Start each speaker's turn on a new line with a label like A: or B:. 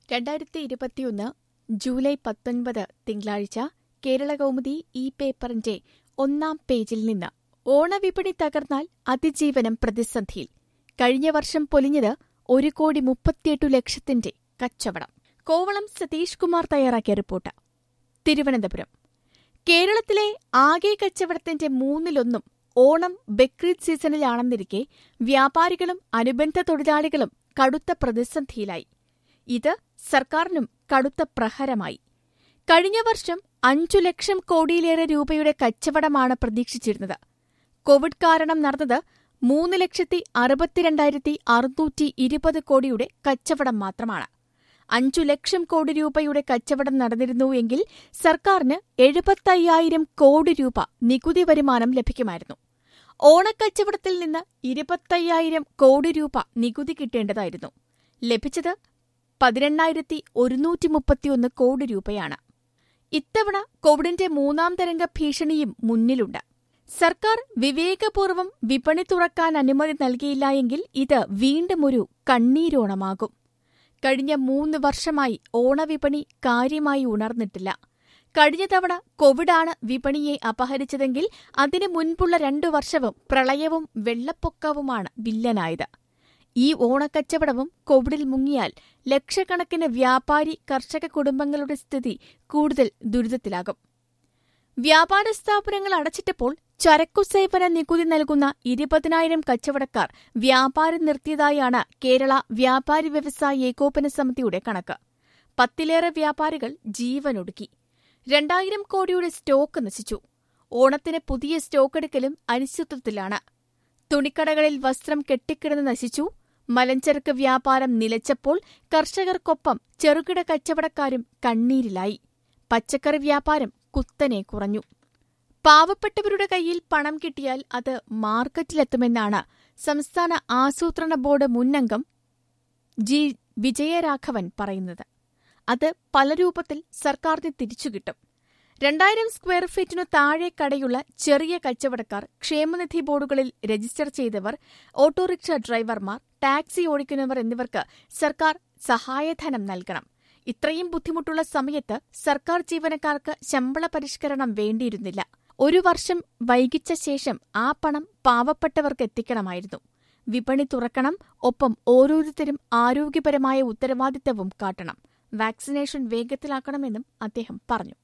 A: രണ്ടായിരത്തി ഇരുപത്തിയൊന്ന് ജൂലൈ പത്തൊൻപത് തിങ്കളാഴ്ച കേരളകൗമുദി ഈ പേപ്പറിന്റെ ഒന്നാം പേജിൽ നിന്ന് ഓണവിപണി തകർന്നാൽ അതിജീവനം പ്രതിസന്ധിയിൽ കഴിഞ്ഞ വർഷം പൊലിഞ്ഞത് ഒരു കോടി മുപ്പത്തിയെട്ടു ലക്ഷത്തിന്റെ കച്ചവടം കോവളം സതീഷ് കുമാർ തയ്യാറാക്കിയ റിപ്പോർട്ട് തിരുവനന്തപുരം കേരളത്തിലെ ആകെ കച്ചവടത്തിന്റെ മൂന്നിലൊന്നും ഓണം ബക്രീദ് സീസണിലാണെന്നിരിക്കെ വ്യാപാരികളും അനുബന്ധ തൊഴിലാളികളും കടുത്ത പ്രതിസന്ധിയിലായി ഇത് സർക്കാരിനും കടുത്ത പ്രഹരമായി കഴിഞ്ഞ വർഷം അഞ്ചു ലക്ഷം കോടിയിലേറെ രൂപയുടെ കച്ചവടമാണ് പ്രതീക്ഷിച്ചിരുന്നത് കോവിഡ് കാരണം നടന്നത് മൂന്ന് ലക്ഷത്തി അറുപത്തിരണ്ടായിരത്തി അറുന്നൂറ്റി ഇരുപത് കോടിയുടെ കച്ചവടം മാത്രമാണ് അഞ്ചു ലക്ഷം കോടി രൂപയുടെ കച്ചവടം നടന്നിരുന്നു എങ്കിൽ സർക്കാരിന് എഴുപത്തയ്യായിരം കോടി രൂപ നികുതി വരുമാനം ലഭിക്കുമായിരുന്നു ഓണക്കച്ചവടത്തിൽ നിന്ന് ഇരുപത്തയ്യായിരം കോടി രൂപ നികുതി കിട്ടേണ്ടതായിരുന്നു ലഭിച്ചത് പതിനെണ്ണായിരത്തി ഒരുന്നൂറ്റി മുപ്പത്തിയൊന്ന് കോടി രൂപയാണ് ഇത്തവണ കോവിഡിന്റെ മൂന്നാം തരംഗ ഭീഷണിയും മുന്നിലുണ്ട് സർക്കാർ വിവേകപൂർവ്വം വിപണി തുറക്കാൻ അനുമതി നൽകിയില്ല എങ്കിൽ ഇത് വീണ്ടും ഒരു കണ്ണീരോണമാകും കഴിഞ്ഞ മൂന്ന് വർഷമായി ഓണവിപണി കാര്യമായി ഉണർന്നിട്ടില്ല കഴിഞ്ഞ തവണ കോവിഡാണ് വിപണിയെ അപഹരിച്ചതെങ്കിൽ അതിനു മുൻപുള്ള രണ്ടു വർഷവും പ്രളയവും വെള്ളപ്പൊക്കവുമാണ് വില്ലനായത് ഈ ഓണക്കച്ചവടവും കോവിഡിൽ മുങ്ങിയാൽ ലക്ഷക്കണക്കിന് വ്യാപാരി കർഷക കുടുംബങ്ങളുടെ സ്ഥിതി കൂടുതൽ ദുരിതത്തിലാകും വ്യാപാര സ്ഥാപനങ്ങൾ അടച്ചിട്ടപ്പോൾ ചരക്കു സേവന നികുതി നൽകുന്ന ഇരുപതിനായിരം കച്ചവടക്കാർ വ്യാപാരം നിർത്തിയതായാണ് കേരള വ്യാപാരി വ്യവസായ ഏകോപന സമിതിയുടെ കണക്ക് പത്തിലേറെ വ്യാപാരികൾ ജീവനൊടുക്കി രണ്ടായിരം കോടിയുടെ സ്റ്റോക്ക് നശിച്ചു ഓണത്തിന് പുതിയ സ്റ്റോക്ക് എടുക്കലും അനിശ്ചിത്വത്തിലാണ് തുണിക്കടകളിൽ വസ്ത്രം കെട്ടിക്കിടന്ന് നശിച്ചു മലഞ്ചരക്ക് വ്യാപാരം നിലച്ചപ്പോൾ കർഷകർക്കൊപ്പം ചെറുകിട കച്ചവടക്കാരും കണ്ണീരിലായി പച്ചക്കറി വ്യാപാരം കുത്തനെ കുറഞ്ഞു പാവപ്പെട്ടവരുടെ കയ്യിൽ പണം കിട്ടിയാൽ അത് മാർക്കറ്റിലെത്തുമെന്നാണ് സംസ്ഥാന ആസൂത്രണ ബോർഡ് മുന്നംഗം ജി വിജയരാഘവൻ പറയുന്നത് അത് പല രൂപത്തിൽ സർക്കാരിന് തിരിച്ചുകിട്ടും രണ്ടായിരം സ്ക്വയർ ഫീറ്റിനു താഴെ കടയുള്ള ചെറിയ കച്ചവടക്കാർ ക്ഷേമനിധി ബോർഡുകളിൽ രജിസ്റ്റർ ചെയ്തവർ ഓട്ടോറിക്ഷ ഡ്രൈവർമാർ ടാക്സി ഓടിക്കുന്നവർ എന്നിവർക്ക് സർക്കാർ സഹായധനം നൽകണം ഇത്രയും ബുദ്ധിമുട്ടുള്ള സമയത്ത് സർക്കാർ ജീവനക്കാർക്ക് ശമ്പള പരിഷ്കരണം വേണ്ടിയിരുന്നില്ല ഒരു വർഷം വൈകിച്ച ശേഷം ആ പണം പാവപ്പെട്ടവർക്ക് എത്തിക്കണമായിരുന്നു വിപണി തുറക്കണം ഒപ്പം ഓരോരുത്തരും ആരോഗ്യപരമായ ഉത്തരവാദിത്തവും കാട്ടണം വാക്സിനേഷൻ വേഗത്തിലാക്കണമെന്നും അദ്ദേഹം പറഞ്ഞു